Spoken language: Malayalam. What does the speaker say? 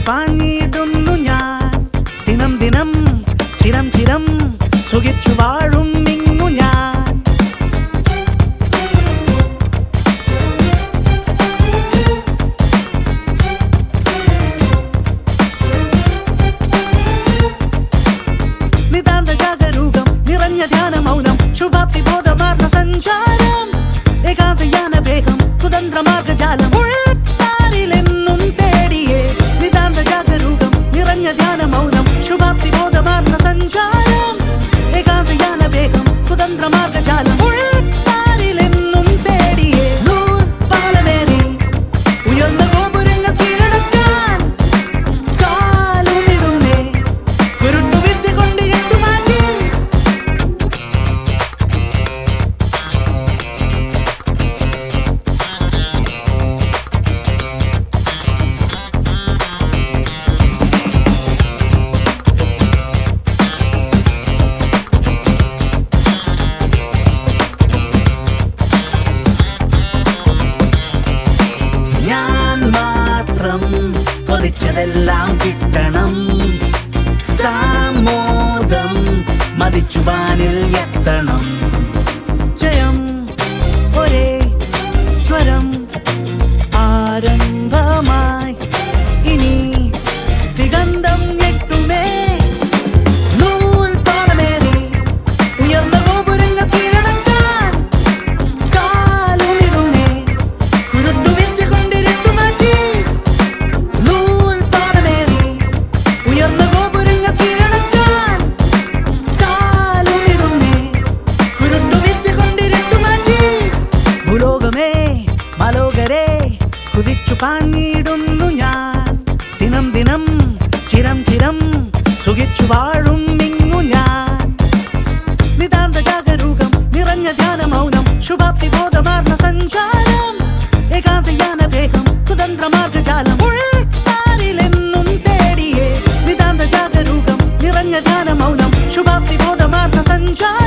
പാഞ്ഞിടുന്നു ഞാൻ ദിനം ദിനം ചിരം ചിരം സുഖിച്ചു വാഴും ഇങ്ങു ഞാൻ നിതാന്ത ജാഗരൂകം നിറഞ്ഞ ധ്യാന മൗനം ശുഭാപ്തി ബോധമാർന്ന സഞ്ചാരം ഏകാന്തയാന വേഗം കുതന്ത്ര മാർഗജാലം ഉൾത്താരിലെന്നും തേടിയേ നിതാന്ത ജാഗരൂകം നിറഞ്ഞ ധ്യാന മൗനം ശുഭാപ്തി ബോധമാർന്ന സഞ്ചാരം ഏകാന്തയാന വേഗം കുതന്ത്ര മാർഗജാലം ഉൾത്താരിലെന്നും തേടിയേ നൂൽ പാലമേറി ഉയർന്ന ഗോപുരങ്ങൾ കീഴടക്കാൻ കാലുമിടുന്നേ കുരുട്ടു വിദ്യ കൊണ്ട് ഇരുട്ടു മാറ്റി ഞാൻ മാത്രം കൊതിച്ചതെല്ലാം കിട്ടണം സാമോദം മതിച്ചുവാനിൽ എത്തണം ജയം ഒരേ ജ്വരം ആരംഭമായി ഇനി ദിഗന്ധം ഞെട്ടുമേ നൂൽ പാലമേറി ഉയർന്ന ഗോപുരങ്ങൾ കീഴടക്കാൻ കാലുമിടുന്നേ കുരുട്ടു വിദ്യ കൊണ്ടിരുട്ടു മാറ്റി നൂൽ പാലമേറി ഉയർന്ന ഗോപുരങ്ങൾ കീഴടക്കാൻ കാലുമിടുന്നേ കുരുട്ടു വിദ്യ കൊണ്ടിരുട്ടു മാറ്റി ഭൂലോകമേ മലോകരെ കുതിച്ചു പാഞ്ഞിടുന്നു ഞാൻ ദിനം ദിനം ചിരം ചിരം സുഖിച്ചു വാഴും ഇങ്ങു ഞാൻ നിതാന്ത ജാഗരൂകം നിറഞ്ഞ ധ്യാന മൗനം ശുഭാപ്തി ബോധമാർന്ന സഞ്ചാരം ഏകാന്തയാന വേഗം കുതന്ത്ര മാർഗജാലം ഉൾത്താരിലെന്നും തേടിയേ നിതാന്ത ജാഗരൂകം നിറഞ്ഞ ധ്യാന മൗനം ശുഭാപ്തി ബോധമാർന്ന സഞ്ചാരം